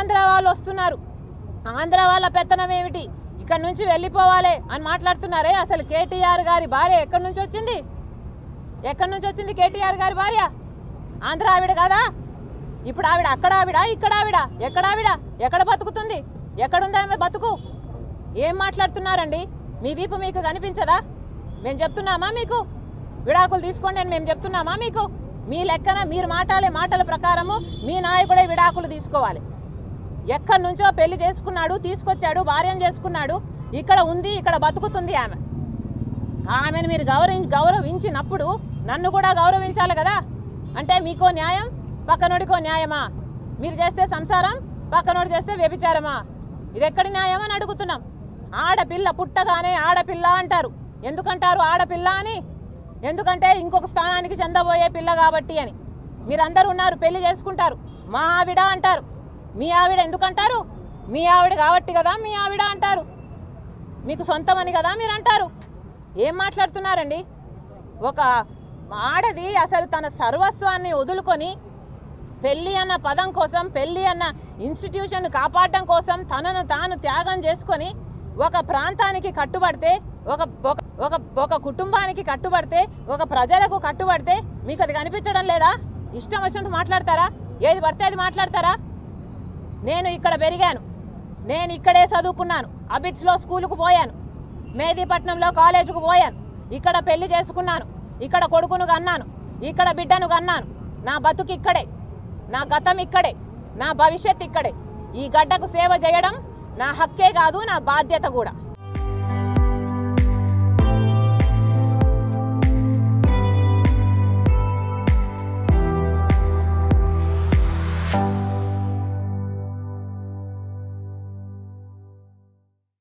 ఆంధ్ర వాళ్ళు వస్తున్నారు ఆంధ్ర వాళ్ళ పెత్తనం ఏమిటి ఇక్కడ నుంచి వెళ్ళిపోవాలి అని మాట్లాడుతున్నారే అసలు కేటీఆర్ గారి భార్య ఎక్కడి నుంచి వచ్చింది ఎక్కడి నుంచి వచ్చింది కేటీఆర్ గారి భార్య ఆంధ్ర ఆవిడ కదా ఇప్పుడు ఆవిడ అక్కడ ఆవిడ ఇక్కడ ఆవిడ ఎక్కడ ఆవిడ ఎక్కడ బతుకుతుంది ఎక్కడుంది ఆమె బతుకు ఏం మాట్లాడుతున్నారండి మీ వీపు మీకు కనిపించదా మేము చెప్తున్నామా మీకు విడాకులు తీసుకోండి అని మేము చెప్తున్నామా మీకు మీ లెక్కన మీరు మాట్లాడే మాటల ప్రకారము మీ నాయకుడే విడాకులు తీసుకోవాలి ఎక్కడి నుంచో పెళ్లి చేసుకున్నాడు తీసుకొచ్చాడు భార్యను చేసుకున్నాడు ఇక్కడ ఉంది ఇక్కడ బతుకుతుంది ఆమె ఆమెను మీరు గౌరవి గౌరవించినప్పుడు నన్ను కూడా గౌరవించాలి కదా అంటే మీకో న్యాయం పక్కనోడికో న్యాయమా మీరు చేస్తే సంసారం పక్కనోడు చేస్తే వ్యభిచారమా ఇది ఎక్కడి న్యాయం అని అడుగుతున్నాం ఆడపిల్ల పుట్టగానే ఆడపిల్ల అంటారు ఎందుకంటారు ఆడపిల్ల అని ఎందుకంటే ఇంకొక స్థానానికి చెందబోయే పిల్ల కాబట్టి అని మీరందరూ ఉన్నారు పెళ్లి చేసుకుంటారు మా ఆవిడ అంటారు మీ ఆవిడ ఎందుకంటారు మీ ఆవిడ కాబట్టి కదా మీ ఆవిడ అంటారు మీకు సొంతమని కదా మీరు అంటారు ఏం మాట్లాడుతున్నారండి ఒక ఆడది అసలు తన సర్వస్వాన్ని వదులుకొని పెళ్ళి అన్న పదం కోసం పెళ్ళి అన్న ఇన్స్టిట్యూషన్ కాపాడడం కోసం తనను తాను త్యాగం చేసుకొని ఒక ప్రాంతానికి కట్టుబడితే ఒక ఒక- ఒక ఒక కుటుంబానికి కట్టుబడితే ఒక ప్రజలకు కట్టుబడితే మీకు అది కనిపించడం లేదా ఇష్టం వచ్చినట్టు మాట్లాడతారా ఏది పడితే అది మాట్లాడతారా నేను ఇక్కడ పెరిగాను నేను ఇక్కడే చదువుకున్నాను అబిట్స్లో స్కూలుకు పోయాను మేదీపట్నంలో కాలేజీకి పోయాను ఇక్కడ పెళ్లి చేసుకున్నాను ఇక్కడ కొడుకును కన్నాను ఇక్కడ బిడ్డను కన్నాను నా బతుకు ఇక్కడే నా గతం ఇక్కడే నా భవిష్యత్ ఇక్కడే ఈ గడ్డకు సేవ చేయడం నా హక్కే కాదు నా బాధ్యత కూడా